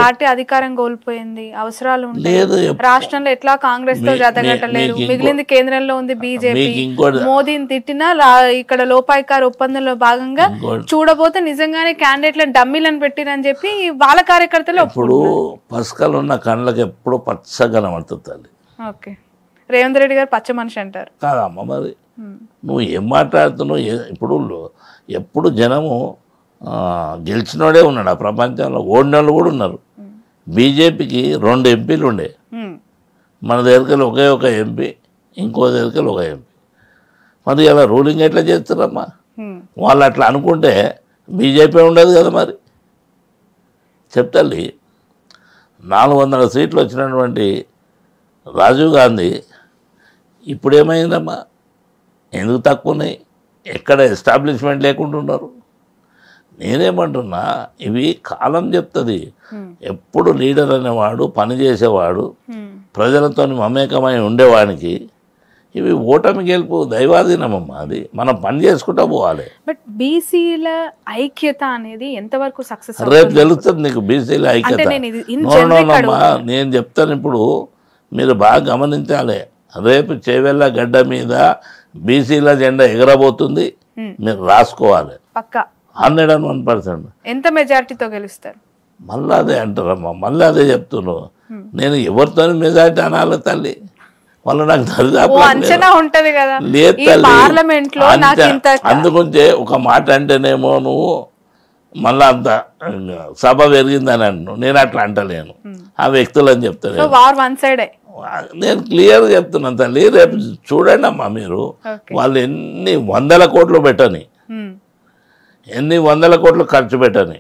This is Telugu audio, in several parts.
పార్టీ అధికారం కోల్పోయింది అవసరాలు ఉంటాయి లేదు ఎప్ప- రాష్ట్రంలో ఎట్లా కాంగ్రెస్ తో మీ- జతగట్టలేదు మీకు ఇంకో- మిగిలింది కేంద్రంలో ఉంది బీజేపీ మీకు ఇంకోటి మోదీని తిట్టినా రా- ఇక్కడ లోపాయికార ఒప్పందంలో భాగంగా ఇంకోటి చూడబోతే నిజంగానే క్యాండిడేట్లను డమ్మీలను పెట్టిరని చెప్పి వాళ్ళ కార్యకర్తలు ఇప్పుడు పసుకలు ఉన్న కళ్ళకి ఎప్పుడు పచ్చగా కనబడుతుంది తల్లి ఓకే రేవంత్ రెడ్డి గారు పచ్చ మనిషి అంటారు కాదమ్మ మరి ఉమ్, నువ్వు ఏం మాట్లాడుతున్నావు ఏ- ఇప్పుడు లో- ఎప్పుడు జనము ఆ, గెలిచినోడే ఉన్నాడు ఆ ప్రపంచంలో ఓడినోళ్ళు కూడా ఉన్నారు బీజేపీకి రెండు ఎంపీలు ఉండే ఉమ్, మన దగ్గరికి ఒకే ఒక ఎంపీ ఇంకో దగ్గరికి ఒక ఎంపీ మరి అలా రూలింగ్ ఎట్లా చేస్తారమ్మా ఉమ్, వాళ్ళు అట్లా అనుకుంటే బీజేపీ ఉండదు కదా మరి చెప్తాలి నాలుగు వందల సీట్లు వచ్చినటువంటి రాజీవ్ గాంధీ ఇప్పుడు ఏమైందమ్మా ఎందుకు తక్కువ ఉన్నాయి ఎక్కడ ఎస్టాబ్లిష్మెంట్ లేకుండా ఉన్నారు నేనేమంటున్నా ఇవి కాలం చెప్తుంది ఉమ్, ఎప్పుడు లీడర్ అనేవాడు పని చేసేవాడు ఉమ్. ప్రజలతో మమేకమై ఉండేవాడికి ఇవి ఓటమి గెలుపు దైవాధీనమమ్మా అది మనం పని చేసుకుంటా పోవాలి బట్ బీసీల ఐక్యత అనేది ఎంతవరకు సక్సెస్ రేపు తెలుస్తుంది నీకు బీసీల అంటే ఐక్యత నేను ఇది ఇన్ నో, నో, జనరిక్ నో, అమ్మా నేను చెప్తాను ఇప్పుడు మీరు బాగా గమనించాలి రేపు చేవెళ్ళ గడ్డ మీద బీసీల జెండా ఎగరబోతుంది Hmm. మీరు రాసుకోవాలి పక్క హండ్రెడ్ అండ్ వన్ పర్సెంట్ ఎంత మెజారిటీతో గెలుస్తారు మళ్ళీ అదే అంటారమ్మా మళ్ళీ అదే చెప్తున్నావు నేను ఎవరితో మెజార్టీ అనాలి తల్లి వాళ్ళు నాకు ఓ దరిదాపు అంచనా ఉంటది కదా లేదు ఈ తల్లి. పార్లమెంట్ లో నాకు అంతే. ఇంత అందుకుంటే ఒక మాట అంటేనేమో నువ్వు మళ్ళా అంత ఇంక సభ పెరిగిందని అంటున్నావు నేను అట్లా అంటలేను ఆ వ్యక్తులు అని చెప్తాను సో వార్ వన్ సైడే నేను క్లియర్గా చెప్తున్నాను తల్లి రేపు చూడండి అమ్మా మీరు ఓకే వాళ్ళు ఎన్ని వందల కోట్లు పెట్టని ఎన్ని వందల కోట్లు ఖర్చు పెట్టని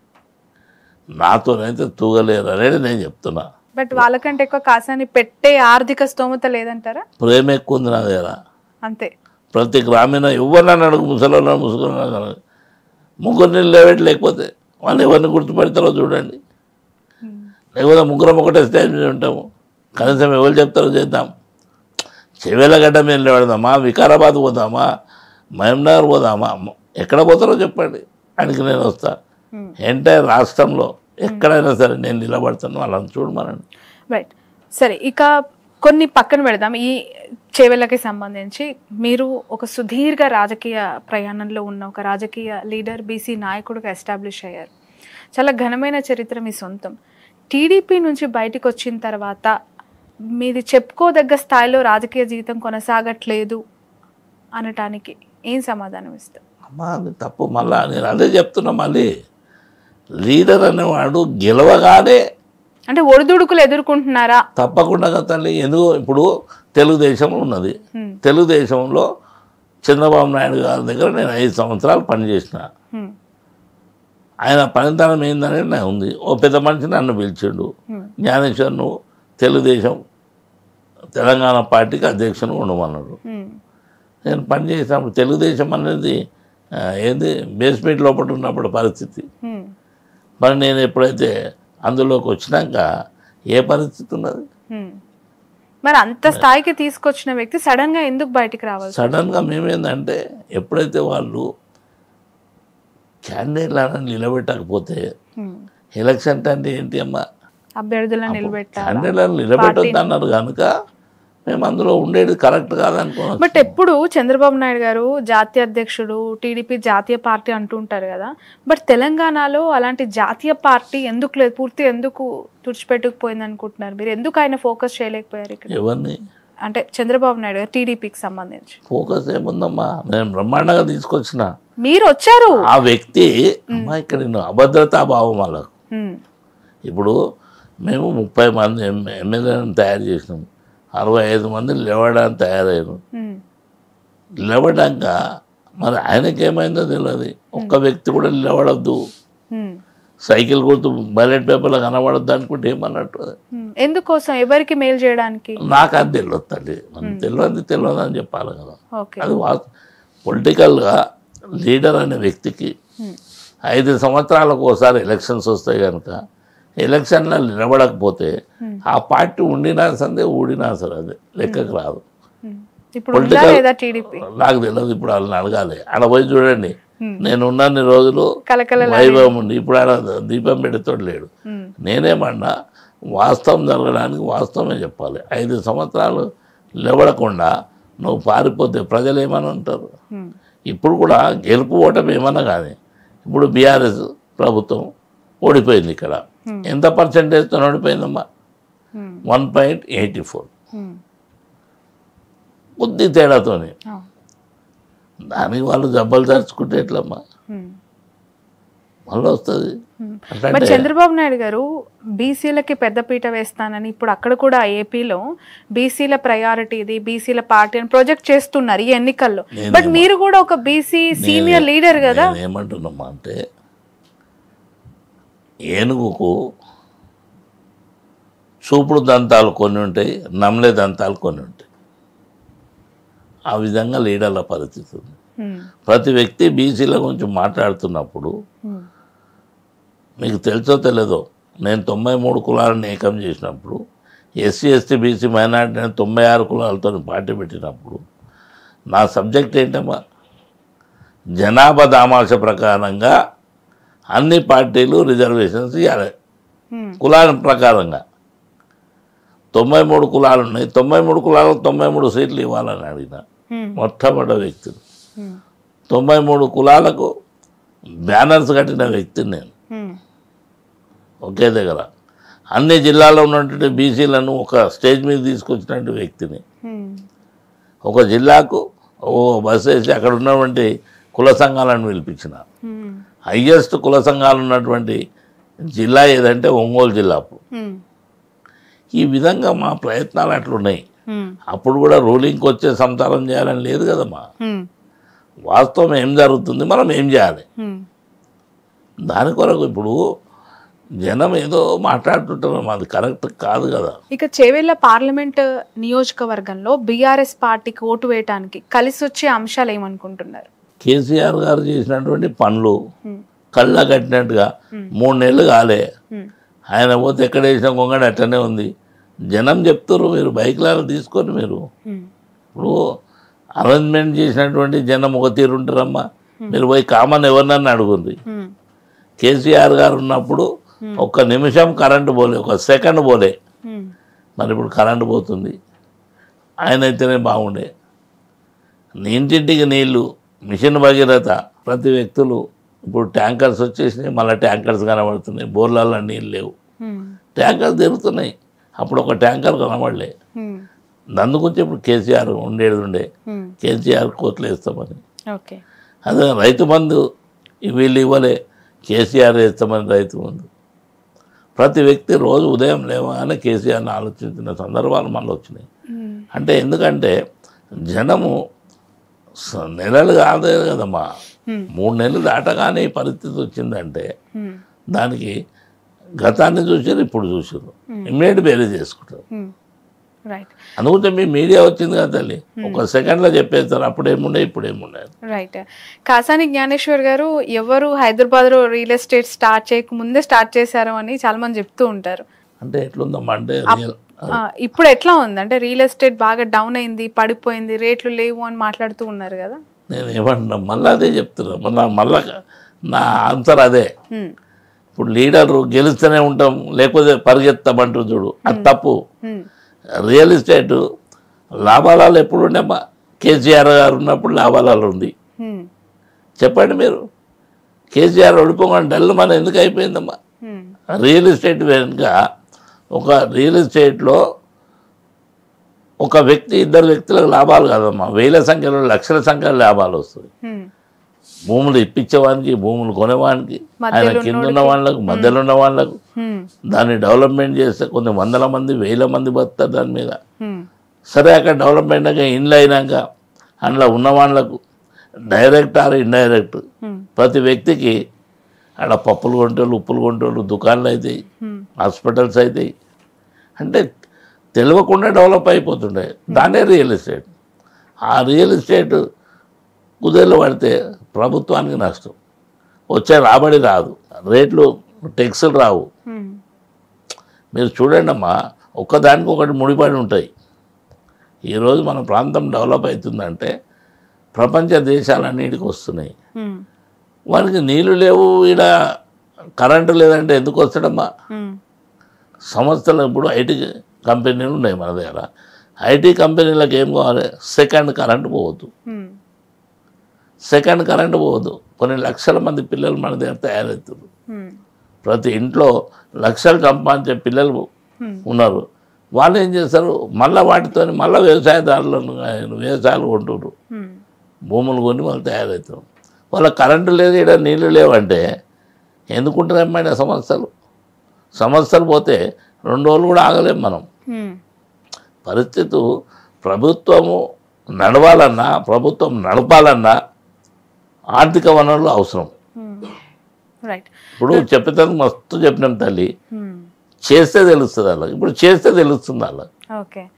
నాతోనైతే తూగలేరు అనేది నేను చెప్తున్నా బట్ వాళ్ళకంటే ఎక్కువ కాసాని పెట్టే ఆర్థిక స్తోమత లేదంటారా ప్రేమ ఎక్కువ ఉంది నా దగ్గర అంతే ప్రతి గ్రామీణ ఎవరినైనా అడుగు ముసలి ముసుగులు ముగ్గురిని లేవేటి లేకపోతే వాళ్ళు ఎవరిని గుర్తుపెడతారో చూడండి లేకపోతే ముగ్గురం ఒకటే స్టేజ్ మీద ఉంటాము కనీసం ఎవరు చెప్తారో చేద్దాం చెవేలగడ్డ మీద నిలబడదామా వికారాబాద్ పోదామా మహంనగర్ పోదామా ఎక్కడ పోతారో చెప్పండి ఆయనకి నేను వస్తా Hmm. ఎంటైర్ రాష్ట్రంలో ఎక్కడైనా సరే నేను నిలబడతాను వాళ్ళని చూడమనండి రైట్ సరే ఇక కొన్ని పక్కన పెడదాం ఈ చేవెళ్ళకి సంబంధించి మీరు ఒక సుదీర్ఘ రాజకీయ ప్రయాణంలో ఉన్న ఒక రాజకీయ లీడర్ బీసీ నాయకుడిగా ఎస్టాబ్లిష్ అయ్యారు చాలా ఘనమైన చరిత్ర మీ సొంతం టీడీపీ నుంచి బయటకు వచ్చిన తర్వాత మీది చెప్పుకోదగ్గ స్థాయిలో రాజకీయ జీవితం కొనసాగట్లేదు అనటానికి ఏం సమాధానం ఇస్తారు అమ్మా అది తప్పు మళ్ళా నేను అదే చెప్తున్నా మళ్ళీ లీడర్ అనేవాడు గెలవగానే అంటే ఒడిదుడుకులు ఎదుర్కొంటున్నారా తప్పకుండా కదా తల్లి ఎందుకు ఇప్పుడు తెలుగుదేశం ఉన్నది Hmm. తెలుగుదేశంలో చంద్రబాబు నాయుడు గారి దగ్గర నేను ఐదు సంవత్సరాలు పనిచేసిన హ్మ్, ఆయన పనితనం ఏందనేది నాకు ఉంది ఓ పెద్ద మనిషి నన్ను పిలిచిండు హ్మ్, జ్ఞానేశ్వర్ నువ్వు తెలుగుదేశం తెలంగాణ పార్టీకి అధ్యక్షుడు ఉండమన్నాడు హ్మ్, నేను పనిచేసినప్పుడు తెలుగుదేశం అనేది ఆ, ఏంది బేస్మెంట్ లోపల ఉన్నప్పుడు పరిస్థితి హ్మ్. మరి నేను ఎప్పుడైతే అందులోకి వచ్చినాక ఏ పరిస్థితి ఉన్నది హ్మ్. మరి అంత స్థాయికి తీసుకొచ్చిన వ్యక్తి సడన్ గా ఎందుకు బయటికి రావాలి సడన్గా మేమేందంటే ఎప్పుడైతే వాళ్ళు క్యాండిడేట్లను నిలబెట్టకపోతే హ్మ్. ఎలక్షన్ అంటే ఏంటి అమ్మా అభ్యర్థులను నిలబెట్టాలి క్యాండిడేట్లను నిలబెట్టొద్దు అన్నారు కనుక మేము అందులో ఉండేది కరెక్ట్ కాదనుకున్నాం బట్ ఎప్పుడు చంద్రబాబు నాయుడు గారు జాతీయ అధ్యక్షుడు టీడీపీ జాతీయ పార్టీ అంటుంటారు కదా బట్ తెలంగాణలో అలాంటి జాతీయ పార్టీ ఎందుకు లేదు పూర్తి ఎందుకు తుడిచిపెట్టుకుపోయింది అనుకుంటున్నారు మీరు ఎందుకు ఆయన ఫోకస్ చేయలేకపోయారు ఇక్కడ ఎవరిని అంటే చంద్రబాబు నాయుడు గారు టీడీపీకి సంబంధించి ఫోకస్ ఏముందమ్మా నేను బ్రహ్మాండంగా తీసుకొచ్చిన మీరు వచ్చారు ఆ వ్యక్తి అమ్మా ఇక్కడ నేను అభద్రతా భావం వాళ్ళకు హ్మ్. ఇప్పుడు మేము ముప్పై మంది ఎమ్- ఎమ్మెల్యేలను తయారు చేసినాం అరవై ఐదు మంది లేవడానికి తయారయ్యారు హ్మ్. నిలబడాక మరి ఆయనకి ఏమైందో తెలియదు ఒక్క వ్యక్తి కూడా నిలబడద్దు హ్మ్. సైకిల్ గుర్తు బ్యాలెట్ పేపర్లో కనబడద్దు అనుకుంటే ఏమన్నట్టు హ్మ్. ఎందుకోసం ఎవరికి మేలు చేయడానికి నాకు అది తెలియదు తల్లి మనకు తెలియదు తెలియదు అని చెప్పాలి కదా ఓకే అది వా పొలిటికల్గా లీడర్ అనే వ్యక్తికి హ్మ్. ఐదు సంవత్సరాలకు ఒకసారి ఎలక్షన్స్ వస్తాయి కనుక ఎలక్షన్లో నిలబడకపోతే Hmm. ఆ పార్టీ ఉండినా సరే ఊడినా సరే అది లెక్కకు రాదు హ్మ్. ఇప్పుడు ఉందా Political- లేదా టీడీపీ నాకు తెలియదు ఇప్పుడు వాళ్ళని అడగాలి ఆడ పోయి చూడండి Hmm. నేను ఉన్నన్ని రోజులు కలకల వైభవం ఉంది ఇప్పుడు ఆడ దీపం పెడుతోడు లేడు ఉమ్, నేనేమన్నా వాస్తవం జరగడానికి వాస్తవమే చెప్పాలి ఐదు సంవత్సరాలు లేవడకుండా నువ్వు పారిపోతే ప్రజలు ఏమని ఉంటారు ఉమ్, ఇప్పుడు కూడా గెలుపు ఓటమి ఏమన్నా కానీ ఇప్పుడు బీఆర్ఎస్ ప్రభుత్వం ఓడిపోయింది ఇక్కడ ఎంత పర్సెంటేజ్తో ఓడిపోయిందమ్మా um, one point eighty four um, కొద్ది తేడాతోని అవును. దానికి వాళ్ళు జబ్బలు తెరుచుకుంటే ఎట్లమ్మా ఉమ్. మళ్ళీ వస్తుంది ఉమ్. అట్లా మరి చంద్రబాబు నాయుడు గారు బీసీలకి పెద్దపీట వేస్తానని ఇప్పుడు అక్కడ కూడా ఏపీలో బీసీల ప్రయారిటీ ఇది బీసీల పార్టీ అని ప్రొజెక్ట్ చేస్తున్నారు ఈ ఎన్నికల్లో బట్ మీరు కూడా ఒక బీసీ సీనియర్ లీడర్ కదా నేను ఏమంటున్నామా అంటే ఏనుగుకు చూపుడు దంతాలు కొన్ని ఉంటాయి నమ్మలే దంతాలు కొన్ని ఉంటాయి ఆ విధంగా లీడర్ల పరిస్థితి ఉంది ఉమ్, ప్రతి వ్యక్తి బీసీల గురించి మాట్లాడుతున్నప్పుడు ఉమ్, మీకు తెలుసో తెలియదో నేను తొంభై మూడు కులాలను ఏకం చేసినప్పుడు ఎస్సీ ఎస్టీ బీసీ మైనార్టీ అని తొంభై ఆరు కులాలతో పార్టీ పెట్టినప్పుడు నా సబ్జెక్ట్ ఏంటమ్మా జనాభా దామాష ప్రకారంగా అన్ని పార్టీలు రిజర్వేషన్స్ ఇవ్వాలి ఉమ్, కులాల ప్రకారంగా తొంభై మూడు కులాలు ఉన్నాయి తొంభై మూడు కులాలకు తొంభై మూడు సీట్లు ఇవ్వాలని అడిగిన ఉమ్, మొట్టమొదటి వ్యక్తులు ఉమ్, తొంభై మూడు కులాలకు బ్యానర్స్ కట్టిన వ్యక్తిని నేను ఉమ్, ఒకే దగ్గర అన్ని జిల్లాల్లో ఉన్నటువంటి బీసీలను ఒక స్టేజ్ మీద తీసుకొచ్చినటువంటి వ్యక్తిని ఉమ్, ఒక జిల్లాకు ఓ బస్ వేసి అక్కడ ఉన్నటువంటి కుల సంఘాలను పిలిపించిన ఉమ్, హయ్యెస్ట్ కుల సంఘాలు ఉన్నటువంటి జిల్లా ఏదంటే ఒంగోలు జిల్లా అప్పుడు ఉమ్, ఈ విధంగా మా ప్రయత్నాలు అట్లున్నాయి ఉమ్, అప్పుడు కూడా రూలింగ్కి వచ్చే సంతానం చేయాలని లేదు కదమ్మా ఉమ్, వాస్తవం ఏం జరుగుతుంది మనం ఏం చేయాలి ఉమ్, దాని కొరకు ఇప్పుడు జనం ఏదో మాట్లాడుతుంటారు అది కరెక్ట్ కాదు కదా ఇక చేవెళ్ళ పార్లమెంట్ నియోజకవర్గంలో బీఆర్ఎస్ పార్టీకి ఓటు వేయటానికి కలిసి వచ్చే అంశాలు ఏమనుకుంటున్నారు కేసీఆర్ గారు చేసినటువంటి పనులు ఉమ్, కళ్ళ కట్టినట్టుగా మూడు నెలలు కాలే ఉమ్, ఆయన పోతే ఎక్కడ వేసిన కొంగడ అట్టనే ఉంది జనం చెప్తారు మీరు బైక్లలో తీసుకొని మీరు ఉమ్, ఇప్పుడు అరేంజ్మెంట్ చేసినటువంటి జనం ఒక తీరు ఉంటారమ్మా మీరు పోయి కామన్ ఎవరినన్నా అడుగుంది ఉమ్, కేసీఆర్ గారు ఉన్నప్పుడు ఒక్క నిమిషం కరెంటు పోలే ఒక సెకండ్ పోలే ఉమ్, మరి ఇప్పుడు కరెంటు పోతుంది ఆయన అయితేనే బాగుండే ఇంటింటికి నీళ్లు మిషన్ భగీరథ ప్రతి వ్యక్తులు ఇప్పుడు ట్యాంకర్స్ వచ్చేసినాయి మళ్ళీ ట్యాంకర్స్ కనబడుతున్నాయి బోర్లలో నీళ్ళు లేవు ఉమ్, ట్యాంకర్స్ తిరుగుతున్నాయి అప్పుడు ఒక ట్యాంకర్ కనబడలే ఉమ్, దాని గురించి ఇప్పుడు కేసీఆర్ ఉండేది ఉండే ఉమ్, కేసీఆర్ కోట్లు వేస్తామని ఓకే అదే రైతు బంధు వీళ్ళు ఇవ్వలే కేసీఆర్ వేస్తామని రైతు బంధు ప్రతి వ్యక్తి రోజు ఉదయం లేవగానే కేసీఆర్ని ఆలోచించిన సందర్భాలు మళ్ళీ వచ్చినాయి ఉమ్, అంటే ఎందుకంటే జనము స- నెలలు కాదే కదమ్మా Hmm. మూడు నెలలు దాటగానే ఈ పరిస్థితి వచ్చిందంటే ఉమ్, దానికి గతాన్ని చూసారు ఇప్పుడు చూసారు ఇమ్మీడియట్ బేరీ చేసుకుంటారు ఉమ్, రైట్ అందుకుంటే మీ మీడియా వచ్చింది కదా తల్లి ఒక సెకండ్లో చెప్పేస్తారు అప్పుడేముండే ఇప్పుడేముండే రైట్ కాసాని జ్ఞానేశ్వర్ గారు ఎవరు హైదరాబాద్లో రియల్ ఎస్టేట్ స్టార్ట్ చేయక ముందే స్టార్ట్ చేశారు అని చాలా మంది చెప్తూ ఉంటారు అంటే ఎట్లుందమ్మా అంటే రియల్ ఆ, ఇప్పుడు ఎట్లా ఉంది అంటే రియల్ ఎస్టేట్ బాగా డౌన్ అయింది పడిపోయింది రేట్లు లేవు అని మాట్లాడుతూ ఉన్నారు కదా నేను ఏమంటున్నా మళ్ళీ అదే చెప్తున్నా మళ్ళా మళ్ళా నా ఆన్సర్ అదే ఉమ్, ఇప్పుడు లీడర్ గెలుస్తూనే ఉంటాం లేకపోతే పరిగెత్తామంటారు చూడు అది తప్పు ఉమ్, రియల్ ఎస్టేట్ లాభాలలో ఎప్పుడు ఉండేమ్మా కేసీఆర్ గారు ఉన్నప్పుడు లాభాలలో ఉంది ఉమ్, చెప్పండి మీరు కేసీఆర్ ఓడిపోకుండా డల్ మన ఎందుకు అయిపోయిందమ్మా ఉమ్, రియల్ ఎస్టేట్ వెనుక ఒక రియల్ ఎస్టేట్లో ఒక వ్యక్తి ఇద్దరు వ్యక్తులకు లాభాలు కాదమ్మా వేల సంఖ్యలో లక్షల సంఖ్యలో లాభాలు వస్తాయి ఉమ్, భూములు ఇప్పించేవానికి భూములు కొనేవానికి ఆయన మధ్యలో కింద ఉన్న వాళ్ళకు మధ్యలో ఉన్న వాళ్ళకు ఉమ్, దాన్ని డెవలప్మెంట్ చేస్తే కొన్ని వందల మంది వేల మంది బతుకుతారు దాని మీద ఉమ్, సరే అక్కడ డెవలప్మెంట్ అయ్యాక ఇండ్లు అయినాక అందులో ఉన్న వాళ్ళకు డైరెక్ట్ ఆర్ ఇండైరెక్ట్ ఉమ్, ప్రతి వ్యక్తికి ఆడ పప్పులు కొంటోళ్ళు ఉప్పులు కొంటోళ్ళు దుకాణాలు అవుతాయి ఉమ్, హాస్పిటల్స్ అవుతాయి అంటే తెలియకుండా డెవలప్ అయిపోతుండే దానే రియల్ ఎస్టేట్ ఆ రియల్ ఎస్టేట్ కుదేళ్ళు పడితే ప్రభుత్వానికి నష్టం వచ్చే రాబడి రాదు రేట్లు టెక్స్లు రావు ఉమ్, మీరు చూడండి అమ్మా ఒక్కదానికి ఒకటి ముడిపడి ఉంటాయి ఈరోజు మన ప్రాంతం డెవలప్ అవుతుందంటే ప్రపంచ దేశాలన్నిటికి వస్తున్నాయి ఉమ్, వానికి నీళ్లు లేవు ఈడ కరెంటు లేదంటే ఎందుకు వస్తాడమ్మా ఉమ్, సంస్థలు ఇప్పుడు ఐటీ కంపెనీలు ఉన్నాయి మన దగ్గర ఐటీ కంపెనీలకు ఏం కావాలి సెకండ్ కరెంట్ పోవద్దు ఉమ్, సెకండ్ కరెంట్ పోవద్దు కొన్ని లక్షల మంది పిల్లలు మన దగ్గర తయారవుతారు ఉమ్, ప్రతి ఇంట్లో లక్షలు సంపాదించే పిల్లలు Hmm. ఉన్నారు వాళ్ళు ఏం చేస్తారు మళ్ళీ వాటితో మళ్ళీ వ్యవసాయదారులను ఆయన వ్యవసాయాలు కొంటున్నారు ఉమ్, భూములు కొని వాళ్ళు తయారవుతారు వాళ్ళ కరెంటు లేదు ఇక్కడ నీళ్ళు లేవంటే ఎందుకుంటారమ్మా ఈడ సమస్యలు సమస్యలు పోతే రెండు రోజులు కూడా ఆగలేం మనం ఉమ్, పరిస్థితి ప్రభుత్వము నడవాలన్నా ప్రభుత్వం నడపాలన్నా ఆర్థిక వనరులు అవసరం ఉమ్. రైట్ ఇప్పుడు చెప్పేదానికి మస్తు చెప్పినాం తల్లి ఉమ్, చేస్తే తెలుస్తుంది వాళ్ళకి ఇప్పుడు చేస్తే తెలుస్తుంది వాళ్ళకి ఓకే